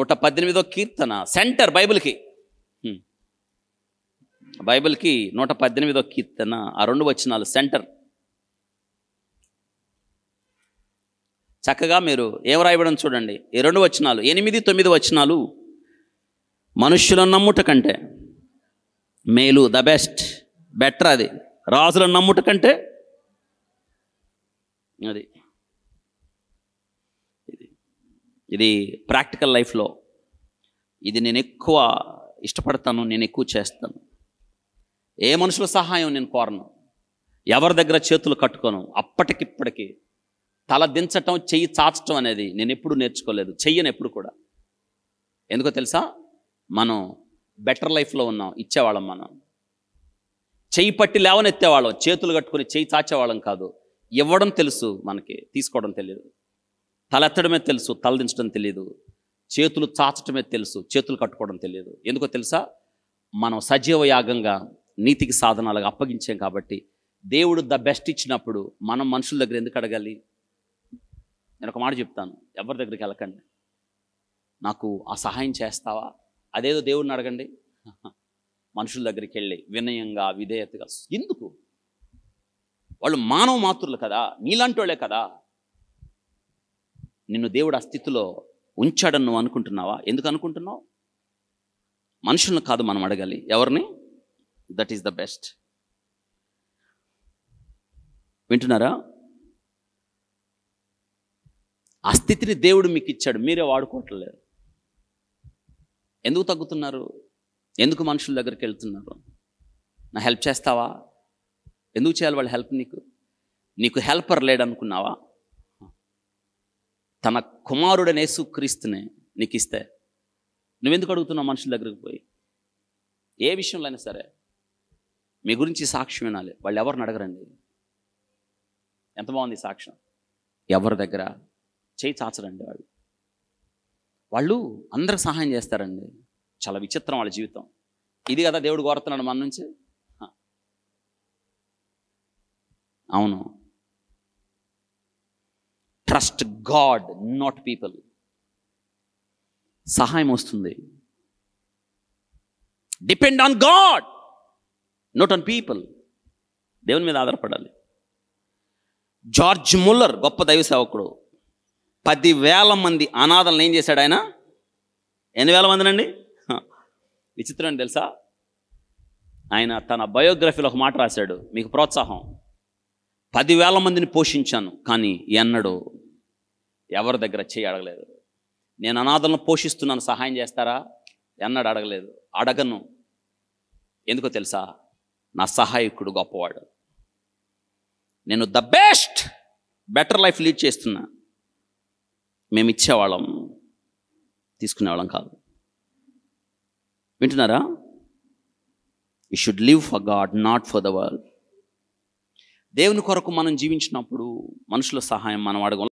నూట పద్దెనిమిదో కీర్తన సెంటర్ బైబిల్కి హ్మ్. బైబిల్కి నూట పద్దెనిమిదో కీర్తన ఆ రెండు వచనాలు సెంటర్ చక్కగా మీరు ఏం రాయబడం చూడండి ఈ రెండు వచనాలు ఎనిమిది తొమ్మిది వచనాలు మనుష్యులను నమ్ముట కంటే మేలు ద బెస్ట్ బెటర్ అది రాజులను నమ్ముట కంటే అది ఇది ఇది ప్రాక్టికల్ లైఫ్లో ఇది నేను ఎక్కువ ఇష్టపడతాను నేను ఎక్కువ చేస్తాను ఏ మనుషుల సహాయం నేను కోరను ఎవరి దగ్గర చేతులు కట్టుకోను అప్పటికిప్పటికి తల దించటం చెయ్యి చాచటం అనేది నేను ఎప్పుడు నేర్చుకోలేదు చెయ్యను ఎప్పుడు కూడా ఎందుకో తెలుసా మనం బెటర్ లైఫ్లో ఉన్నాం ఇచ్చేవాళ్ళం మనం చెయ్యి పట్టి లేవనెత్తేవాళ్ళం చేతులు కట్టుకొని చెయ్యి చాచేవాళ్ళం కాదు ఇవ్వడం తెలుసు మనకి తీసుకోవడం తెలియదు తలెత్తడమే తెలుసు తలదించడం తెలియదు చేతులు చాచటమే తెలుసు చేతులు కట్టుకోవడం తెలియదు ఎందుకో తెలుసా మనం సజీవ యాగంగా నీతికి సాధనాలుగా అప్పగించాం కాబట్టి దేవుడు ద బెస్ట్ ఇచ్చినప్పుడు మనం మనుషుల దగ్గర ఎందుకు అడగాలి నేను ఒక మాట చెప్తాను ఎవరి దగ్గరికి వెళ్ళకండి నాకు ఆ సహాయం చేస్తావా అదేదో దేవుడిని అడగండి మనుషుల దగ్గరికి వెళ్ళి వినయంగా విధేయతగా ఎందుకు వాళ్ళు మానవ మాతృలు కదా నీలాంటి వాళ్ళే కదా నిన్ను దేవుడు ఆ స్థితిలో ఉంచాడని నువ్వు అనుకుంటున్నావా ఎందుకు అనుకుంటున్నావు మనుషులను కాదు మనం అడగాలి ఎవరిని దట్ ఈస్ ద బెస్ట్ వింటున్నారా ఆ స్థితిని దేవుడు మీకు ఇచ్చాడు మీరే వాడుకోవట్లేదు ఎందుకు తగ్గుతున్నారు ఎందుకు మనుషుల దగ్గరికి వెళ్తున్నారు నా హెల్ప్ చేస్తావా ఎందుకు చేయాలి వాళ్ళ హెల్ప్ నీకు నీకు హెల్పర్ లేడనుకున్నావా తన కుమారుడనే క్రీస్తునే నీకు ఇస్తే నువ్వెందుకు అడుగుతున్నావు మనుషుల దగ్గరికి పోయి ఏ విషయంలో అయినా సరే మీ గురించి సాక్ష్యం వినాలి వాళ్ళు ఎవరిని అడగరండి ఎంత బాగుంది ఈ సాక్ష్యం ఎవరి దగ్గర చేయి చాచరండి వాళ్ళు వాళ్ళు అందరికి సహాయం చేస్తారండి చాలా విచిత్రం వాళ్ళ జీవితం ఇది కదా దేవుడు కోరుతున్నాడు మన నుంచి హ. అవును ట్రస్ట్ గాడ్ నాట్ పీపుల్ సహాయం వస్తుంది depend on God not on people దేవుని మీద ఆధారపడాలి జార్జ్ ముల్లర్ గొప్ప దైవ సేవకుడు పదివేల మంది అనాథలను ఏం చేశాడు ఆయన ఎన్ని వేల మందినండి హ. విచిత్రం ఏంటి తెలుసా ఆయన తన బయోగ్రఫీలో ఒక మాట రాశాడు మీకు ప్రోత్సాహం పదివేల మందిని పోషించాను కానీ ఎన్నడూ ఎవరి దగ్గర చేయి అడగలేదు నేను అనాథలను పోషిస్తున్నాను సహాయం చేస్తారా ఎన్నడూ అడగలేదు అడగను ఎందుకో తెలుసా నా సహాయకుడు గొప్పవాడు నేను the best better life lead చేస్తున్నా మేము ఇచ్చేవాళ్ళం తీసుకునేవాళ్ళం కాదు వింటున్నారా you should live for God not for the world దేవుని కొరకు మనం జీవించినప్పుడు మనుషుల సహాయం మనం అడగం